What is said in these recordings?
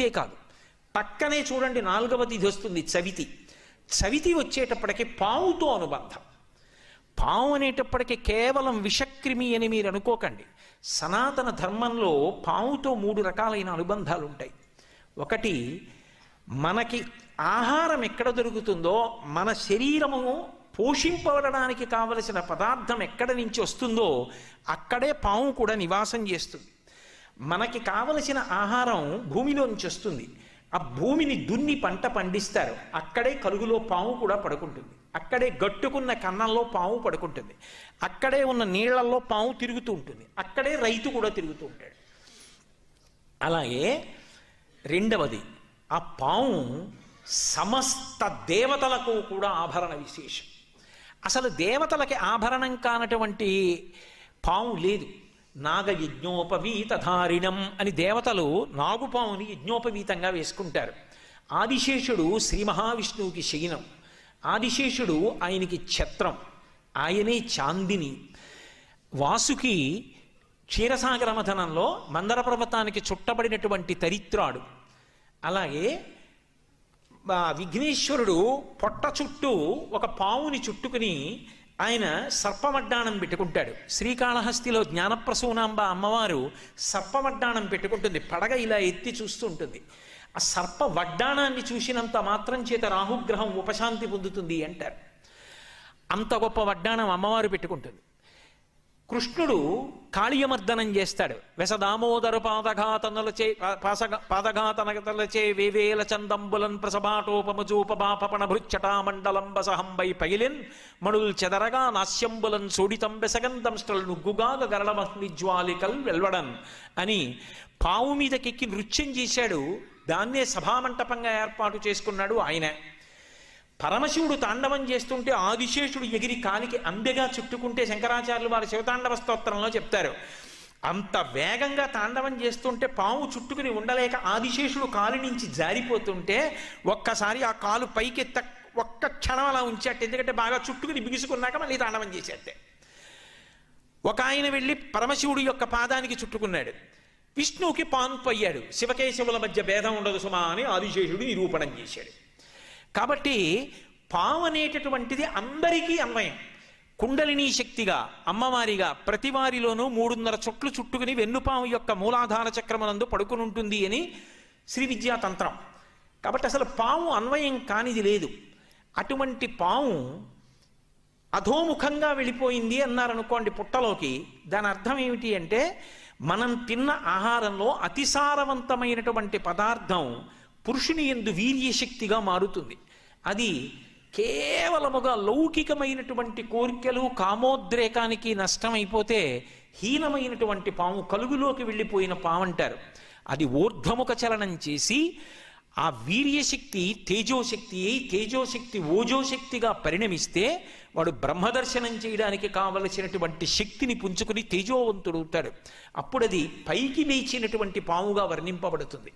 అంతేకాదు పక్కనే చూడండి నాలుగవది ఇది వస్తుంది చవితి చవితి వచ్చేటప్పటికి పావుతో అనుబంధం పాము అనేటప్పటికీ కేవలం విషక్రిమి అని మీరు అనుకోకండి సనాతన ధర్మంలో పాముతో మూడు రకాలైన అనుబంధాలు ఉంటాయి ఒకటి మనకి ఆహారం ఎక్కడ దొరుకుతుందో మన శరీరము పోషింపబడడానికి కావలసిన పదార్థం ఎక్కడ నుంచి వస్తుందో అక్కడే పాము కూడా నివాసం చేస్తుంది మనకి కావలసిన ఆహారం భూమిలోంచి వస్తుంది ఆ భూమిని దున్ని పంట పండిస్తారు అక్కడే కలుగులో పాము కూడా పడుకుంటుంది అక్కడే గట్టుకున్న కన్నంలో పాము పడుకుంటుంది అక్కడే ఉన్న నీళ్లలో పాము తిరుగుతూ ఉంటుంది అక్కడే రైతు కూడా తిరుగుతూ ఉంటాడు అలాగే రెండవది ఆ పాము సమస్త దేవతలకు కూడా ఆభరణ విశేషం అసలు దేవతలకి ఆభరణం కానటువంటి పాము లేదు నాగ యజ్ఞోపవీతధారిణం అని దేవతలు నాగుపాముని యజ్ఞోపవీతంగా వేసుకుంటారు ఆదిశేషుడు శ్రీ మహావిష్ణువుకి శయనం ఆదిశేషుడు ఆయనకి ఛత్రం ఆయనే చాందిని వాసుకి క్షీరసాగర మథనంలో మందర పర్వతానికి చుట్టబడినటువంటి తరిత్రాడు అలాగే ఆ విఘ్నేశ్వరుడు పొట్ట చుట్టూ ఒక పావుని చుట్టుకుని ఆయన సర్పవడ్డాణం పెట్టుకుంటాడు శ్రీకాళహస్తిలో జ్ఞానప్రసూనాంబ అమ్మవారు సర్పవడ్డాణం పెట్టుకుంటుంది పడగ ఇలా ఎత్తి చూస్తూ ఉంటుంది ఆ సర్ప వడ్డాణాన్ని చూసినంత మాత్రం చేత రాహుగ్రహం ఉపశాంతి పొందుతుంది అంటారు అంత గొప్ప వడ్డాణం అమ్మవారు పెట్టుకుంటుంది కృష్ణుడు కాళీయమర్దనం చేస్తాడు వెసదామోదర పాదఘాతనలచే పాసగ పాదఘాతనలచే వేవేల చందంబులన్ ప్రసభాటోపమజూపబాపణ భృచ్చటా మండలం బసహంబై పగిలిన్ మణుల్ చెదరగా నాస్యంబులన్ సోడితం బెసగంధం స్టల్ నుగ్గుగాగ గరళమగ్నిజ్వాలికల్ వెల్వడన్ అని పావు మీదకెక్కి నృత్యం చేశాడు దాన్నే సభామంటపంగా ఏర్పాటు చేసుకున్నాడు ఆయన పరమశివుడు తాండవం చేస్తుంటే ఆదిశేషుడు ఎగిరి కాలికి అందెగా చుట్టుకుంటే శంకరాచార్యులు వారి శివతాండవ స్తోత్రంలో చెప్తారు అంత వేగంగా తాండవం చేస్తుంటే పాము చుట్టుకుని ఉండలేక ఆదిశేషుడు కాలు నుంచి జారిపోతుంటే ఒక్కసారి ఆ కాలు పైకెత్త ఒక్క క్షణం అలా ఉంచాట ఎందుకంటే బాగా చుట్టుకుని బిగుసుకున్నాక మళ్ళీ తాండవం చేసేస్తే ఒక ఆయన వెళ్ళి పరమశివుడి యొక్క పాదానికి చుట్టుకున్నాడు విష్ణువుకి పాన్పు అయ్యాడు శివకేశవుల మధ్య భేదం ఉండదు సుమా అని ఆదిశేషుడు నిరూపణం చేశాడు కాబట్టి పాము అనేటటువంటిది అందరికీ అన్వయం కుండలిని శక్తిగా అమ్మవారిగా ప్రతి వారిలోనూ మూడున్నర చుట్లు చుట్టుకుని వెన్నుపాము యొక్క మూలాధార చక్రమునందు పడుకుని ఉంటుంది అని శ్రీ విద్యా తంత్రం కాబట్టి అసలు పాము అన్వయం కానిది లేదు అటువంటి పాము అధోముఖంగా వెళ్ళిపోయింది అన్నారనుకోండి పుట్టలోకి దాని అర్థం ఏమిటి అంటే మనం తిన్న ఆహారంలో అతిసారవంతమైనటువంటి పదార్థం పురుషుని ఎందు వీర్యశక్తిగా మారుతుంది అది కేవలముగా లౌకికమైనటువంటి కోరికలు కామోద్రేకానికి నష్టమైపోతే హీనమైనటువంటి పాము కలుగులోకి వెళ్ళిపోయిన పాము అంటారు అది ఊర్ధ్వముఖ చలనం చేసి ఆ వీర్యశక్తి తేజోశక్తి అయి తేజోశక్తి ఓజోశక్తిగా పరిణమిస్తే వాడు బ్రహ్మదర్శనం చేయడానికి కావలసినటువంటి శక్తిని పుంజుకుని తేజోవంతుడవుతాడు అప్పుడు అది పైకి లేచినటువంటి పాముగా వర్ణింపబడుతుంది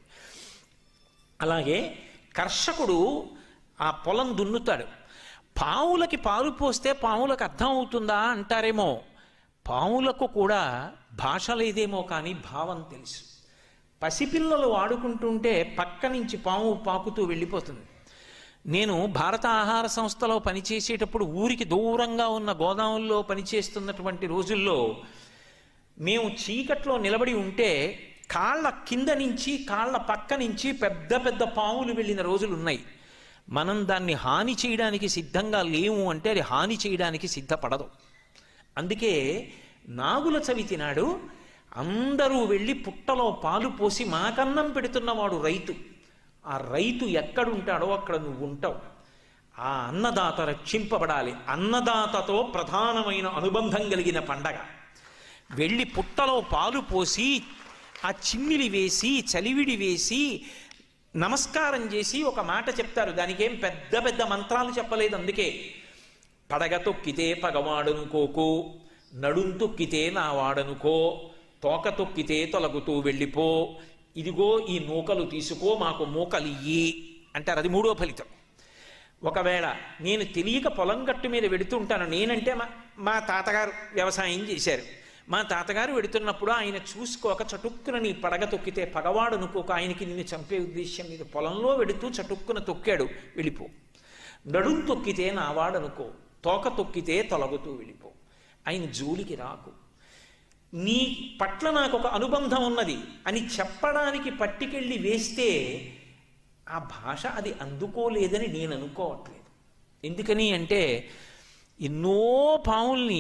అలాగే కర్షకుడు ఆ పొలం దున్నుతాడు పావులకి పాలు పోస్తే పావులకు అర్థం అవుతుందా అంటారేమో పావులకు కూడా భాష లేదేమో కానీ భావం తెలుసు పసిపిల్లలు ఆడుకుంటుంటే పక్క నుంచి పాము పాకుతూ వెళ్ళిపోతుంది నేను భారత ఆహార సంస్థలో పనిచేసేటప్పుడు ఊరికి దూరంగా ఉన్న గోదాముల్లో పనిచేస్తున్నటువంటి రోజుల్లో మేము చీకట్లో నిలబడి ఉంటే కాళ్ళ కింద నుంచి కాళ్ళ పక్క నుంచి పెద్ద పెద్ద పాములు వెళ్ళిన రోజులు ఉన్నాయి మనం దాన్ని హాని చేయడానికి సిద్ధంగా లేము అంటే అది హాని చేయడానికి సిద్ధపడదు అందుకే నాగుల చవితి నాడు అందరూ వెళ్ళి పుట్టలో పాలు పోసి మాకన్నం పెడుతున్నవాడు రైతు ఆ రైతు ఎక్కడుంటాడో అక్కడ నువ్వు ఉంటావు ఆ అన్నదాత రక్షింపబడాలి అన్నదాతతో ప్రధానమైన అనుబంధం కలిగిన పండగ వెళ్ళి పుట్టలో పాలు పోసి ఆ చిమ్మిలి వేసి చలివిడి వేసి నమస్కారం చేసి ఒక మాట చెప్తారు దానికేం పెద్ద పెద్ద మంత్రాలు చెప్పలేదు అందుకే పడగ తొక్కితే పగవాడనుకోకు నడుం తొక్కితే నా వాడనుకో తోక తొక్కితే తొలగుతూ వెళ్ళిపో ఇదిగో ఈ నూకలు తీసుకో మాకు మూకలియ్యి అంటారు అది మూడో ఫలితం ఒకవేళ నేను తెలియక పొలం గట్టు మీద వెడుతుంటాను నేనంటే మా మా తాతగారు వ్యవసాయం చేశారు మా తాతగారు వెడుతున్నప్పుడు ఆయన చూసుకోక చటుక్కున నీ పడగ తొక్కితే పగవాడు అనుకోక ఆయనకి నిన్ను చంపే ఉద్దేశం మీద పొలంలో వెడుతూ చటుక్కున తొక్కాడు వెళ్ళిపో నడుం తొక్కితే నావాడు అనుకో తోక తొక్కితే తొలగుతూ వెళ్ళిపో ఆయన జోలికి రాకు నీ పట్ల నాకు ఒక అనుబంధం ఉన్నది అని చెప్పడానికి పట్టికెళ్ళి వేస్తే ఆ భాష అది అందుకోలేదని నేను అనుకోవట్లేదు ఎందుకని అంటే ఎన్నో పావుల్ని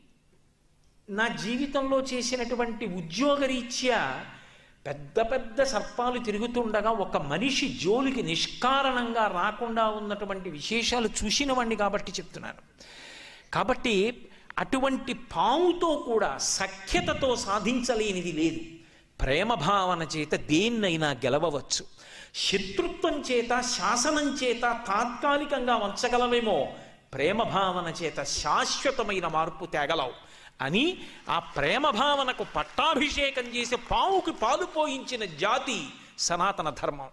నా జీవితంలో చేసినటువంటి ఉద్యోగరీత్యా పెద్ద పెద్ద సర్పాలు తిరుగుతుండగా ఒక మనిషి జోలికి నిష్కారణంగా రాకుండా ఉన్నటువంటి విశేషాలు చూసినవాణ్ణి కాబట్టి చెప్తున్నాను కాబట్టి అటువంటి పావుతో కూడా సఖ్యతతో సాధించలేనిది లేదు ప్రేమ భావన చేత దేన్నైనా గెలవవచ్చు శత్రుత్వం చేత శాసనం చేత తాత్కాలికంగా వంచగలమేమో ప్రేమ భావన చేత శాశ్వతమైన మార్పు తేగలవు అని ఆ ప్రేమ భావనకు పట్టాభిషేకం చేసి పావుకి పాలు పోయించిన జాతి సనాతన ధర్మం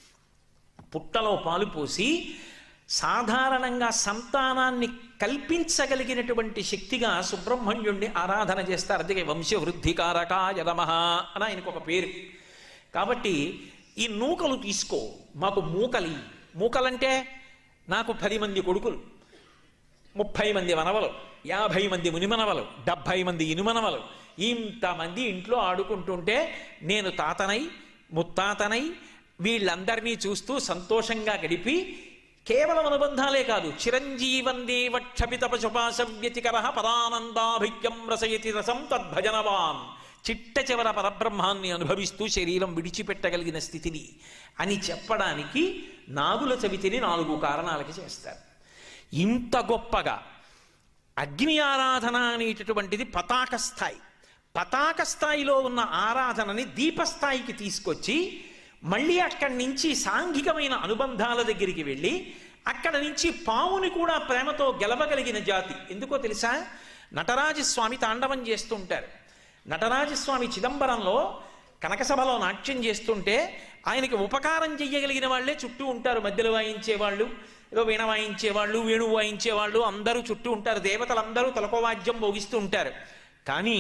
పుట్టలో పాలు పోసి సాధారణంగా సంతానాన్ని కల్పించగలిగినటువంటి శక్తిగా సుబ్రహ్మణ్యుణ్ణి ఆరాధన చేస్తారు అందుకే వంశవృద్ధికారకాయ నమః అని ఆయనకు ఒక పేరు కాబట్టి ఈ నూకలు తీసుకో మాకు మూకలి మూకలంటే నాకు పది మంది కొడుకులు ముప్పై మంది మనవలు యాభై మంది మునిమనవలు డెబ్భై మంది ఇనుమనవలు ఇంతమంది ఇంట్లో ఆడుకుంటుంటే నేను తాతనై ముత్తాతనై వీళ్ళందరినీ చూస్తూ సంతోషంగా గడిపి కేవలం అనుబంధాలే కాదు చిరంజీవందేవ క్షపిత పశుపాశవ్యతికర పరానందాభిజ్ఞం రసయతి రసం తద్భజనవాన్ చిట్ట చివర పరబ్రహ్మాన్ని అనుభవిస్తూ శరీరం విడిచిపెట్టగలిగిన స్థితిని అని చెప్పడానికి నాగుల చవితిని నాలుగు కారణాలకి చేస్తారు ఇంత గొప్పగా అగ్ని ఆరాధన అనేటటువంటిది పతాక స్థాయి పతాక స్థాయిలో ఉన్న ఆరాధనని దీపస్థాయికి తీసుకొచ్చి మళ్ళీ అక్కడి నుంచి సాంఘికమైన అనుబంధాల దగ్గరికి వెళ్ళి అక్కడ నుంచి పావుని కూడా ప్రేమతో గెలవగలిగిన జాతి ఎందుకో తెలుసా నటరాజస్వామి తాండవం చేస్తుంటారు నటరాజస్వామి చిదంబరంలో కనకసభలో నాట్యం చేస్తుంటే ఆయనకి ఉపకారం చెయ్యగలిగిన వాళ్ళే చుట్టూ ఉంటారు మధ్యలో వాయించేవాళ్ళు ఏదో వీణ వాయించేవాళ్ళు వేణువు వాయించేవాళ్ళు అందరూ చుట్టూ ఉంటారు దేవతలందరూ తలకోవాద్యం భోగిస్తూ ఉంటారు కానీ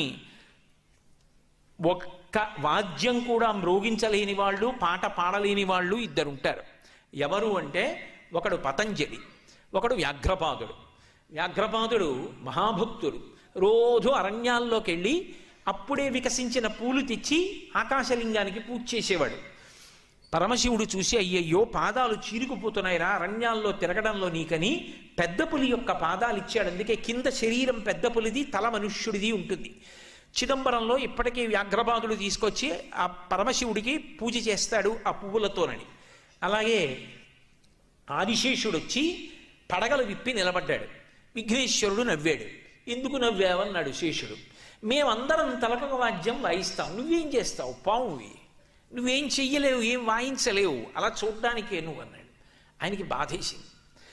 ఒక్క వాద్యం కూడా మ్రోగించలేని వాళ్ళు పాట పాడలేని వాళ్ళు ఇద్దరు ఉంటారు ఎవరు అంటే ఒకడు పతంజలి ఒకడు వ్యాఘ్రపాదుడు వ్యాఘ్రపాదుడు మహాభక్తుడు రోజు అరణ్యాల్లోకి వెళ్ళి అప్పుడే వికసించిన పూలు తెచ్చి ఆకాశలింగానికి పూజ చేసేవాడు పరమశివుడు చూసి అయ్యయ్యో పాదాలు చీరుకుపోతున్నాయిరా అరణ్యాల్లో తిరగడంలో నీకని పెద్ద పులి యొక్క పాదాలు ఇచ్చాడు అందుకే కింద శరీరం పెద్ద పులిది తల మనుష్యుడిది ఉంటుంది చిదంబరంలో ఇప్పటికీ వ్యాఘ్రపాదుడు తీసుకొచ్చి ఆ పరమశివుడికి పూజ చేస్తాడు ఆ పువ్వులతోనని అలాగే ఆదిశేషుడు వచ్చి పడగలు విప్పి నిలబడ్డాడు విఘ్నేశ్వరుడు నవ్వాడు ఎందుకు నవ్వావన్నాడు శేషుడు మేమందరం తలకొక వాద్యం వాయిస్తాం నువ్వేం చేస్తావు పావువి నువ్వేం చెయ్యలేవు ఏం వాయించలేవు అలా చూడ్డానికే నువ్వు అన్నాడు ఆయనకి బాధేసింది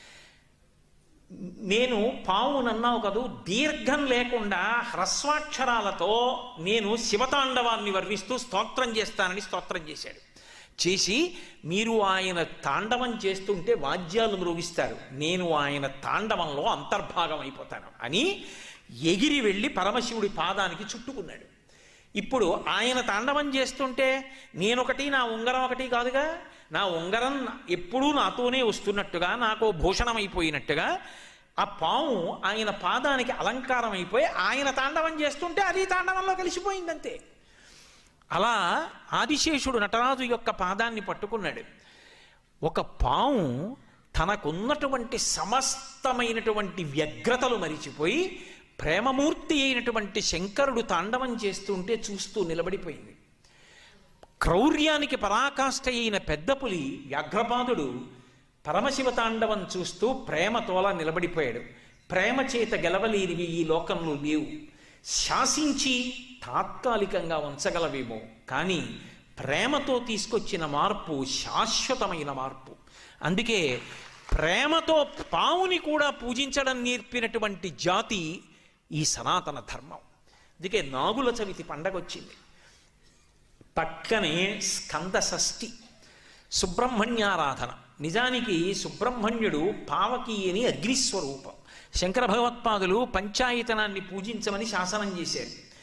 నేను పావునన్నావు కదూ దీర్ఘం లేకుండా హ్రస్వాక్షరాలతో నేను శివతాండవాన్ని వర్ణిస్తూ స్తోత్రం చేస్తానని స్తోత్రం చేశాడు చేసి మీరు ఆయన తాండవం చేస్తుంటే వాద్యాలు మ్రోగిస్తారు నేను ఆయన తాండవంలో అంతర్భాగం అయిపోతాను అని ఎగిరి వెళ్ళి పరమశివుడి పాదానికి చుట్టుకున్నాడు ఇప్పుడు ఆయన తాండవం చేస్తుంటే నేనొకటి నా ఉంగరం ఒకటి కాదుగా నా ఉంగరం ఎప్పుడూ నాతోనే వస్తున్నట్టుగా నాకు భూషణం అయిపోయినట్టుగా ఆ పాము ఆయన పాదానికి అలంకారం అయిపోయి ఆయన తాండవం చేస్తుంటే అది తాండవంలో కలిసిపోయిందంతే అలా ఆదిశేషుడు నటరాజు యొక్క పాదాన్ని పట్టుకున్నాడు ఒక పాము తనకున్నటువంటి సమస్తమైనటువంటి వ్యగ్రతలు మరిచిపోయి ప్రేమమూర్తి అయినటువంటి శంకరుడు తాండవం చేస్తుంటే చూస్తూ నిలబడిపోయింది క్రౌర్యానికి పరాకాష్ఠ అయిన పెద్ద పులి వ్యాఘ్రపాదుడు పరమశివ తాండవం చూస్తూ ప్రేమతోలా నిలబడిపోయాడు ప్రేమ చేత గెలవలేనివి ఈ లోకంలో లేవు శాసించి తాత్కాలికంగా ఉంచగలవేమో కానీ ప్రేమతో తీసుకొచ్చిన మార్పు శాశ్వతమైన మార్పు అందుకే ప్రేమతో పావుని కూడా పూజించడం నేర్పినటువంటి జాతి ఈ సనాతన ధర్మం అందుకే నాగుల చవితి పండగ వచ్చింది పక్కనే స్కంద షష్ఠి సుబ్రహ్మణ్యారాధన నిజానికి సుబ్రహ్మణ్యుడు పావకి అని అగ్నిస్వరూపం శంకర భగవత్పాదులు పంచాయతనాన్ని పూజించమని శాసనం చేశారు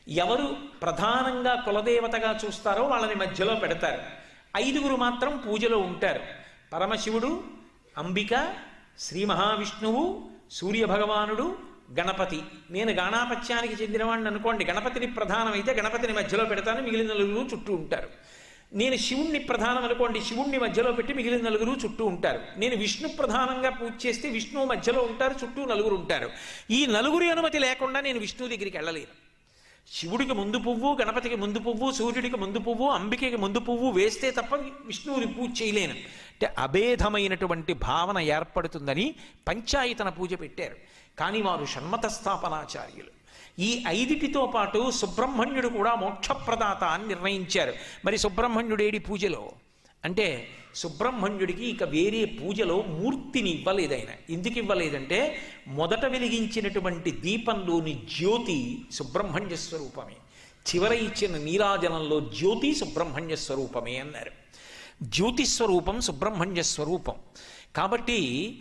ఎవరు ప్రధానంగా కులదేవతగా చూస్తారో వాళ్ళని మధ్యలో పెడతారు ఐదుగురు మాత్రం పూజలో ఉంటారు పరమశివుడు అంబిక శ్రీ మహావిష్ణువు సూర్య భగవానుడు గణపతి నేను గాణాపత్యానికి చెందినవాడిని అనుకోండి గణపతిని ప్రధానమైతే గణపతిని మధ్యలో పెడతాను మిగిలిన నలుగురు చుట్టూ ఉంటారు నేను శివుణ్ణి ప్రధానం అనుకోండి శివుణ్ణి మధ్యలో పెట్టి మిగిలిన నలుగురు చుట్టూ ఉంటారు నేను విష్ణు ప్రధానంగా పూజ చేస్తే విష్ణువు మధ్యలో ఉంటారు చుట్టూ నలుగురు ఉంటారు ఈ నలుగురి అనుమతి లేకుండా నేను విష్ణువు దగ్గరికి వెళ్ళలేను శివుడికి ముందు పువ్వు గణపతికి ముందు పువ్వు సూర్యుడికి ముందు పువ్వు అంబికకి ముందు పువ్వు వేస్తే తప్ప విష్ణువుని పూజ చేయలేను అంటే అభేదమైనటువంటి భావన ఏర్పడుతుందని పంచాయతన పూజ పెట్టారు కానీ వారు షణ్మత స్థాపనాచార్యులు ఈ ఐదిటితో పాటు సుబ్రహ్మణ్యుడు కూడా మోక్షప్రదాత అని నిర్ణయించారు మరి సుబ్రహ్మణ్యుడేడి పూజలో అంటే సుబ్రహ్మణ్యుడికి ఇక వేరే పూజలో మూర్తిని ఇవ్వలేదు ఆయన ఎందుకు ఇవ్వలేదంటే మొదట వెలిగించినటువంటి దీపంలోని జ్యోతి సుబ్రహ్మణ్య స్వరూపమే చివర ఇచ్చిన నీరాజనంలో జ్యోతి సుబ్రహ్మణ్య స్వరూపమే అన్నారు జ్యోతి స్వరూపం సుబ్రహ్మణ్య స్వరూపం కాబట్టి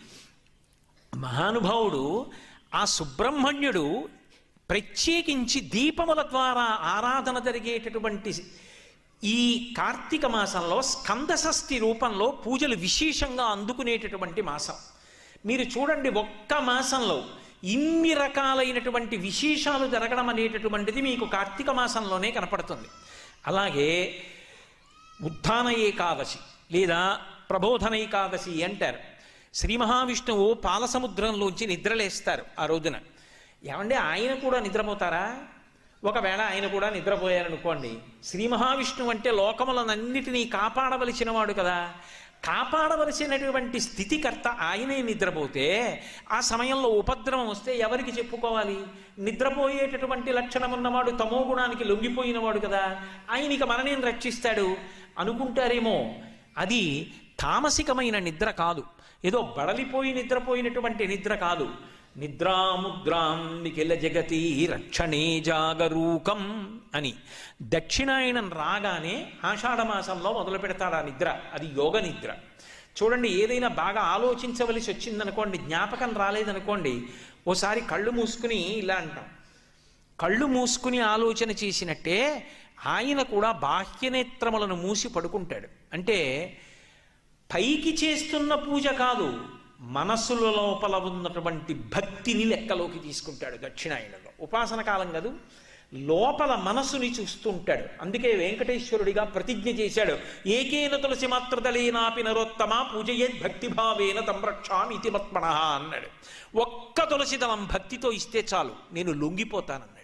మహానుభావుడు ఆ సుబ్రహ్మణ్యుడు ప్రత్యేకించి దీపముల ద్వారా ఆరాధన జరిగేటటువంటి ఈ కార్తీక మాసంలో స్కందషష్ఠి రూపంలో పూజలు విశేషంగా అందుకునేటటువంటి మాసం మీరు చూడండి ఒక్క మాసంలో ఇన్ని రకాలైనటువంటి విశేషాలు జరగడం అనేటటువంటిది మీకు కార్తీక మాసంలోనే కనపడుతుంది అలాగే ఉత్థాన ఏకాదశి లేదా ప్రబోధన ఏకాదశి అంటారు శ్రీ మహావిష్ణువు పాలసముద్రంలోంచి నిద్రలేస్తారు ఆ రోజున ఏమంటే ఆయన కూడా నిద్రపోతారా ఒకవేళ ఆయన కూడా నిద్రపోయారనుకోండి శ్రీ మహావిష్ణువు అంటే లోకములనన్నిటినీ కాపాడవలసిన వాడు కదా కాపాడవలసినటువంటి స్థితికర్త ఆయనే నిద్రపోతే ఆ సమయంలో ఉపద్రవం వస్తే ఎవరికి చెప్పుకోవాలి నిద్రపోయేటటువంటి లక్షణం ఉన్నవాడు తమో గుణానికి లొంగిపోయినవాడు కదా ఆయనకి మననేం రక్షిస్తాడు అనుకుంటారేమో అది తామసికమైన నిద్ర కాదు ఏదో బడలిపోయి నిద్రపోయినటువంటి నిద్ర కాదు నిద్రాముద్రాం నిఖిల జగతి రక్షణే జాగరూకం అని దక్షిణాయనం రాగానే ఆషాఢమాసంలో మొదలు పెడతాడు ఆ నిద్ర అది యోగ నిద్ర చూడండి ఏదైనా బాగా ఆలోచించవలసి వచ్చిందనుకోండి జ్ఞాపకం రాలేదనుకోండి ఓసారి కళ్ళు మూసుకుని ఇలా అంటాం కళ్ళు మూసుకుని ఆలోచన చేసినట్టే ఆయన కూడా బాహ్యనేత్రములను మూసి పడుకుంటాడు అంటే పైకి చేస్తున్న పూజ కాదు మనస్సుల లోపల ఉన్నటువంటి భక్తిని లెక్కలోకి తీసుకుంటాడు దక్షిణాయనంలో ఉపాసన కాలం కాదు లోపల మనసుని చూస్తూ ఉంటాడు అందుకే వెంకటేశ్వరుడిగా ప్రతిజ్ఞ చేశాడు ఏకేన తులసి మాత్రదలేనాపి నరోత్తమ పూజయేద్ భక్తిభావేన తంరక్షామి ఇతి మత్మణ అన్నాడు ఒక్క తులసి దళం భక్తితో ఇస్తే చాలు నేను లొంగిపోతానన్నాడు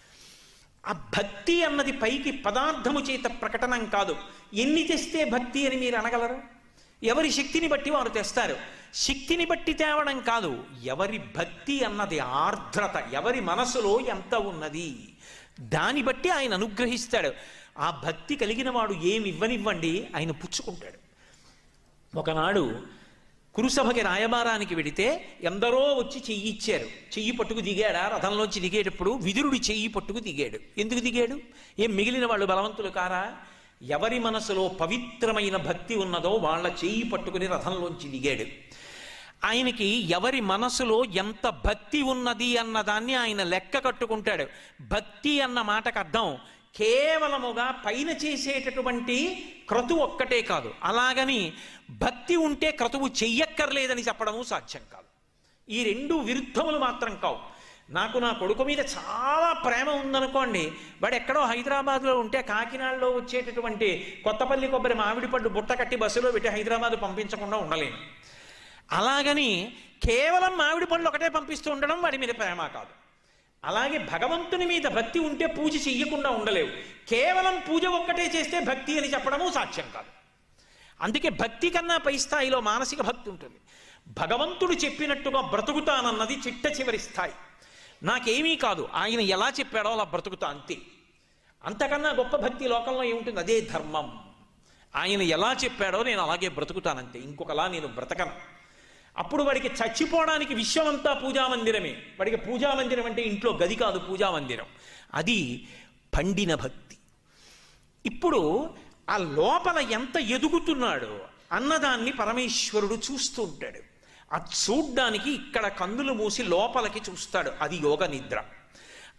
ఆ భక్తి అన్నది పైకి పదార్థము చేత ప్రకటనం కాదు ఎన్ని తెస్తే భక్తి అని మీరు అనగలరు ఎవరి శక్తిని బట్టి వారు తెస్తారు శక్తిని బట్టి తేవడం కాదు ఎవరి భక్తి అన్నది ఆర్ద్రత ఎవరి మనసులో ఎంత ఉన్నది దాన్ని బట్టి ఆయన అనుగ్రహిస్తాడు ఆ భక్తి కలిగిన వాడు ఏమి ఇవ్వనివ్వండి ఆయన పుచ్చుకుంటాడు ఒకనాడు కురుసభకి రాయబారానికి వెడితే ఎందరో వచ్చి చెయ్యి ఇచ్చారు చెయ్యి పట్టుకు దిగాడా రథంలోంచి దిగేటప్పుడు విదురుడి చెయ్యి పట్టుకు దిగాడు ఎందుకు దిగాడు ఏం మిగిలిన వాళ్ళు బలవంతులు కారా ఎవరి మనసులో పవిత్రమైన భక్తి ఉన్నదో వాళ్ళ చెయ్యి పట్టుకుని రథంలోంచి దిగాడు ఆయనకి ఎవరి మనసులో ఎంత భక్తి ఉన్నది అన్నదాన్ని ఆయన లెక్క కట్టుకుంటాడు భక్తి అన్న మాటకు అర్థం కేవలముగా పైన చేసేటటువంటి క్రతు ఒక్కటే కాదు అలాగని భక్తి ఉంటే క్రతువు చెయ్యక్కర్లేదని చెప్పడము సాధ్యం కాదు ఈ రెండు విరుద్ధములు మాత్రం కావు నాకు నా కొడుకు మీద చాలా ప్రేమ ఉందనుకోండి వాడు ఎక్కడో హైదరాబాద్లో ఉంటే కాకినాడలో వచ్చేటటువంటి కొత్తపల్లి కొబ్బరి మామిడి పండు బుట్ట కట్టి బస్సులో పెట్టి హైదరాబాద్ పంపించకుండా ఉండలేను అలాగని కేవలం మామిడి పండ్లు ఒకటే పంపిస్తూ ఉండడం వాడి మీద ప్రేమ కాదు అలాగే భగవంతుని మీద భక్తి ఉంటే పూజ చెయ్యకుండా ఉండలేవు కేవలం పూజ ఒక్కటే చేస్తే భక్తి అని చెప్పడము సాక్ష్యం కాదు అందుకే భక్తి కన్నా పై స్థాయిలో మానసిక భక్తి ఉంటుంది భగవంతుడు చెప్పినట్టుగా బ్రతుకుతానన్నది చిట్ట చివరి స్థాయి నాకేమీ కాదు ఆయన ఎలా చెప్పాడో అలా బ్రతుకుతా అంతే అంతకన్నా గొప్ప భక్తి లోకంలో ఏముంటుంది అదే ధర్మం ఆయన ఎలా చెప్పాడో నేను అలాగే బ్రతుకుతానంతే ఇంకొకలా నేను బ్రతకను అప్పుడు వాడికి చచ్చిపోవడానికి విశ్వమంతా పూజామందిరమే వాడికి పూజామందిరం అంటే ఇంట్లో గది కాదు పూజామందిరం అది పండిన భక్తి ఇప్పుడు ఆ లోపల ఎంత ఎదుగుతున్నాడో అన్నదాన్ని పరమేశ్వరుడు చూస్తూ ఉంటాడు అది చూడ్డానికి ఇక్కడ కన్నులు మూసి లోపలికి చూస్తాడు అది యోగ నిద్ర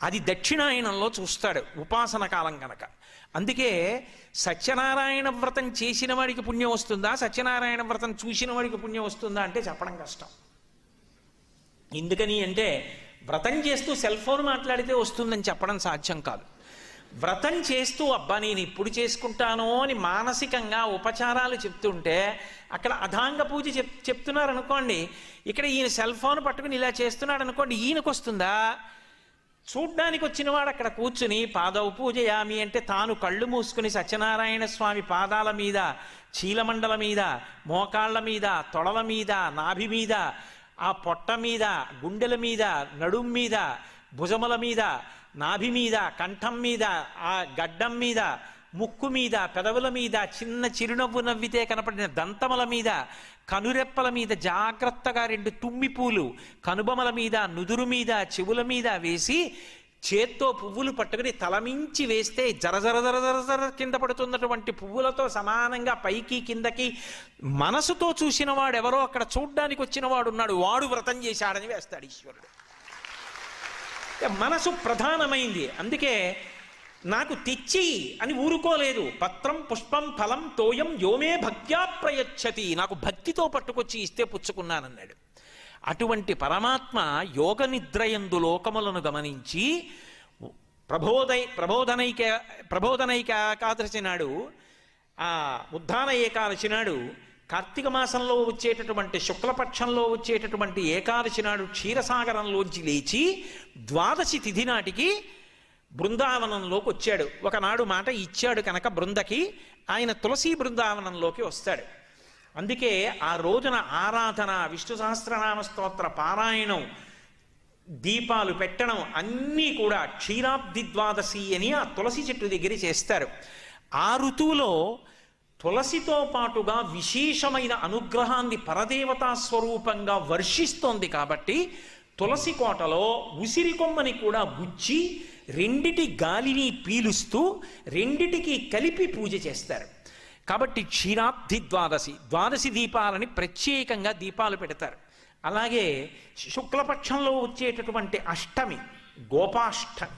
అది దక్షిణాయనంలో చూస్తాడు ఉపాసన కాలం కనుక అందుకే సత్యనారాయణ వ్రతం చేసిన వాడికి పుణ్యం వస్తుందా సత్యనారాయణ వ్రతం చూసిన వాడికి పుణ్యం వస్తుందా అంటే చెప్పడం కష్టం ఎందుకని అంటే వ్రతం చేస్తూ సెల్ ఫోన్ మాట్లాడితే వస్తుందని చెప్పడం సాధ్యం కాదు వ్రతం చేస్తూ అబ్బా నేను ఇప్పుడు చేసుకుంటాను అని మానసికంగా ఉపచారాలు చెప్తుంటే అక్కడ అధాంగ పూజ చెప్ చెప్తున్నారు అనుకోండి ఇక్కడ ఈయన సెల్ ఫోన్ పట్టుకుని ఇలా చేస్తున్నాడు అనుకోండి ఈయనకు వస్తుందా చూడ్డానికి వచ్చినవాడు అక్కడ కూర్చుని పాదవ పూజయామి అంటే తాను కళ్ళు మూసుకుని సత్యనారాయణ స్వామి పాదాల మీద చీలమండల మీద మోకాళ్ళ మీద తొడల మీద నాభి మీద ఆ పొట్ట మీద గుండెల మీద నడుం మీద భుజముల మీద నాభి మీద కంఠం మీద ఆ గడ్డం మీద ముక్కు మీద పెదవుల మీద చిన్న చిరునవ్వు నవ్వితే కనపడిన దంతముల మీద కనురెప్పల మీద జాగ్రత్తగా రెండు తుమ్మి పూలు కనుబొమల మీద నుదురు మీద చెవుల మీద వేసి చేత్తో పువ్వులు పట్టుకుని తలమించి వేస్తే జర జర జర జర జర కింద పడుతున్నటువంటి పువ్వులతో సమానంగా పైకి కిందకి మనసుతో చూసిన వాడు ఎవరో అక్కడ చూడ్డానికి వచ్చిన వాడు ఉన్నాడు వాడు వ్రతం చేశాడని వేస్తాడు ఈశ్వరుడు మనసు ప్రధానమైంది అందుకే నాకు తెచ్చి అని ఊరుకోలేదు పత్రం పుష్పం ఫలం తోయం యోమే భక్త్యా ప్రయచ్చతి నాకు భక్తితో పట్టుకొచ్చి ఇస్తే పుచ్చుకున్నానన్నాడు అటువంటి పరమాత్మ యోగ నిద్రయందు లోకములను గమనించి ప్రబోధై ప్రబోధనైక ప్రబోధనైక ఏకాదశి నాడు ఆ ఉద్ధాన ఏకాదశి నాడు కార్తీక మాసంలో వచ్చేటటువంటి శుక్లపక్షంలో వచ్చేటటువంటి ఏకాదశి నాడు క్షీరసాగరంలోంచి లేచి ద్వాదశి తిథి నాటికి బృందావనంలోకి వచ్చాడు ఒకనాడు మాట ఇచ్చాడు కనుక బృందకి ఆయన తులసి బృందావనంలోకి వస్తాడు అందుకే ఆ రోజున ఆరాధన విష్ణు సహస్రనామ స్తోత్ర పారాయణం దీపాలు పెట్టడం అన్నీ కూడా క్షీరాబ్ది ద్వాదశి అని ఆ తులసి చెట్టు దగ్గర చేస్తారు ఆ ఋతువులో తులసితో పాటుగా విశేషమైన అనుగ్రహాన్ని పరదేవతా స్వరూపంగా వర్షిస్తోంది కాబట్టి తులసి కోటలో ఉసిరి కొమ్మని కూడా గుచ్చి రెండిటి గాలిని పీలుస్తూ రెండిటికి కలిపి పూజ చేస్తారు కాబట్టి క్షీరాబ్ది ద్వాదశి ద్వాదశి దీపాలని ప్రత్యేకంగా దీపాలు పెడతారు అలాగే శుక్లపక్షంలో వచ్చేటటువంటి అష్టమి గోపాష్టమి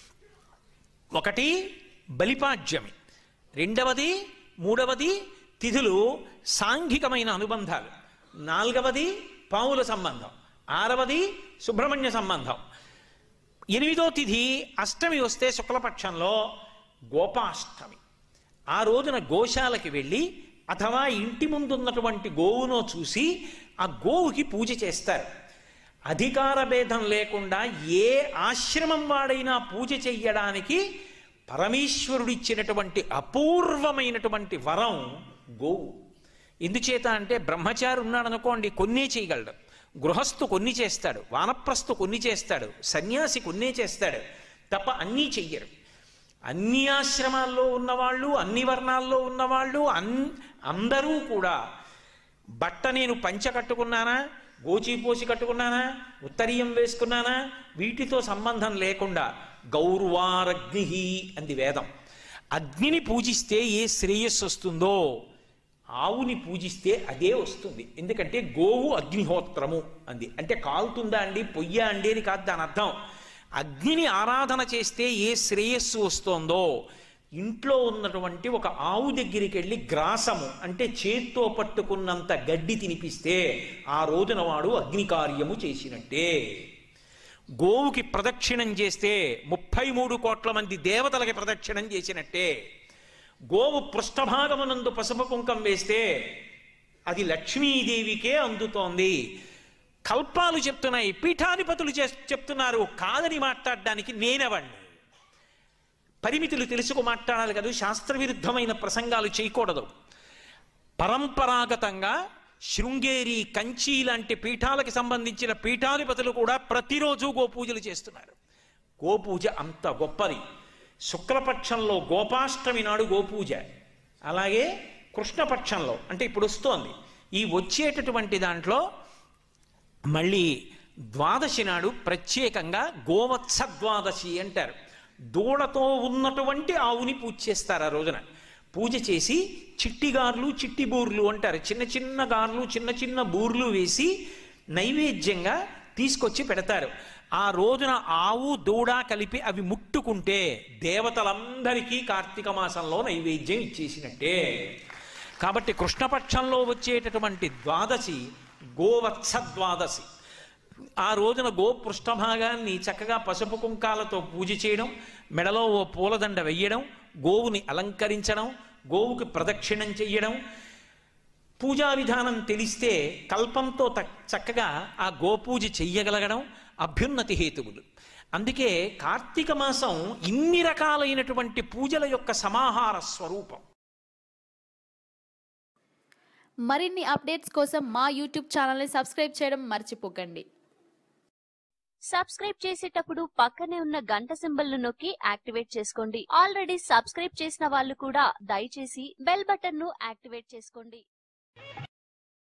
ఒకటి బలిపాడ్యమి రెండవది మూడవది తిథులు సాంఘికమైన అనుబంధాలు నాలుగవది పావుల సంబంధం ఆరవది సుబ్రహ్మణ్య సంబంధం ఎనిమిదో తిథి అష్టమి వస్తే శుక్లపక్షంలో గోపాష్టమి ఆ రోజున గోశాలకి వెళ్ళి అథవా ఇంటి ముందున్నటువంటి గోవునో చూసి ఆ గోవుకి పూజ చేస్తారు అధికార భేదం లేకుండా ఏ ఆశ్రమం వాడైనా పూజ చెయ్యడానికి పరమేశ్వరుడిచ్చినటువంటి అపూర్వమైనటువంటి వరం గోవు ఎందుచేత అంటే బ్రహ్మచారి ఉన్నాడనుకోండి కొన్నే చేయగలడు గృహస్థు కొన్ని చేస్తాడు వానప్రస్థు కొన్ని చేస్తాడు సన్యాసి కొన్నే చేస్తాడు తప్ప అన్నీ చెయ్యరు అన్ని ఆశ్రమాల్లో ఉన్నవాళ్ళు అన్ని వర్ణాల్లో ఉన్నవాళ్ళు అన్ అందరూ కూడా బట్ట నేను పంచ కట్టుకున్నానా గోచిపోసి కట్టుకున్నానా ఉత్తరీయం వేసుకున్నానా వీటితో సంబంధం లేకుండా గౌరవారగ్ని అంది వేదం అగ్నిని పూజిస్తే ఏ శ్రేయస్సు వస్తుందో ఆవుని పూజిస్తే అదే వస్తుంది ఎందుకంటే గోవు అగ్నిహోత్రము అంది అంటే కాలుతుందా అండి పొయ్యా అండి అని కాదు దాని అర్థం అగ్నిని ఆరాధన చేస్తే ఏ శ్రేయస్సు వస్తోందో ఇంట్లో ఉన్నటువంటి ఒక ఆవు దగ్గరికి వెళ్ళి గ్రాసము అంటే చేత్తో పట్టుకున్నంత గడ్డి తినిపిస్తే ఆ రోజున వాడు అగ్ని కార్యము చేసినట్టే గోవుకి ప్రదక్షిణం చేస్తే ముప్పై మూడు కోట్ల మంది దేవతలకి ప్రదక్షిణం చేసినట్టే గోవు పృష్ఠభాగమునందు పసుపు కుంకం వేస్తే అది లక్ష్మీదేవికే అందుతోంది కల్పాలు చెప్తున్నాయి పీఠాధిపతులు చెప్తున్నారు కాదని మాట్లాడడానికి నేనెవండి పరిమితులు తెలుసుకు మాట్లాడాలి కదా శాస్త్ర విరుద్ధమైన ప్రసంగాలు చేయకూడదు పరంపరాగతంగా శృంగేరి కంచి లాంటి పీఠాలకు సంబంధించిన పీఠాధిపతులు కూడా ప్రతిరోజు గోపూజలు చేస్తున్నారు గోపూజ అంత గొప్పది శుక్లపక్షంలో గోపాష్టమి నాడు గోపూజ అలాగే కృష్ణపక్షంలో అంటే ఇప్పుడు వస్తోంది ఈ వచ్చేటటువంటి దాంట్లో మళ్ళీ ద్వాదశి నాడు ప్రత్యేకంగా గోవత్స ద్వాదశి అంటారు దూడతో ఉన్నటువంటి ఆవుని పూజ చేస్తారు ఆ రోజున పూజ చేసి చిట్టి గార్లు చిట్టి బూర్లు అంటారు చిన్న చిన్న గార్లు చిన్న చిన్న బూర్లు వేసి నైవేద్యంగా తీసుకొచ్చి పెడతారు ఆ రోజున ఆవు దూడ కలిపి అవి ముట్టుకుంటే దేవతలందరికీ కార్తీక మాసంలో నైవేద్యం ఇచ్చేసినట్టే కాబట్టి కృష్ణపక్షంలో వచ్చేటటువంటి ద్వాదశి గోవత్స ద్వాదశి ఆ రోజున గో పృష్ఠభాగాన్ని చక్కగా పసుపు కుంకాలతో పూజ చేయడం మెడలో ఓ పూలదండ వెయ్యడం గోవుని అలంకరించడం గోవుకి ప్రదక్షిణం చెయ్యడం పూజా విధానం తెలిస్తే కల్పంతో త- చక్కగా ఆ గోపూజ చెయ్యగలగడం అభ్యున్నతి హేతువులు అందుకే కార్తీక మాసం ఇన్ని రకాలైనటువంటి పూజల యొక్క సమాహార స్వరూపం మరిన్ని అప్డేట్స్ కోసం మా యూట్యూబ్ ఛానల్ని సబ్స్క్రైబ్ చేయడం మర్చిపోకండి సబ్స్క్రైబ్ చేసేటప్పుడు పక్కనే ఉన్న గంట సింబల్ ను నొక్కి యాక్టివేట్ చేసుకోండి ఆల్రెడీ సబ్స్క్రైబ్ చేసిన వాళ్ళు కూడా దయచేసి బెల్ బటన్ ను యాక్టివేట్ చేసుకోండి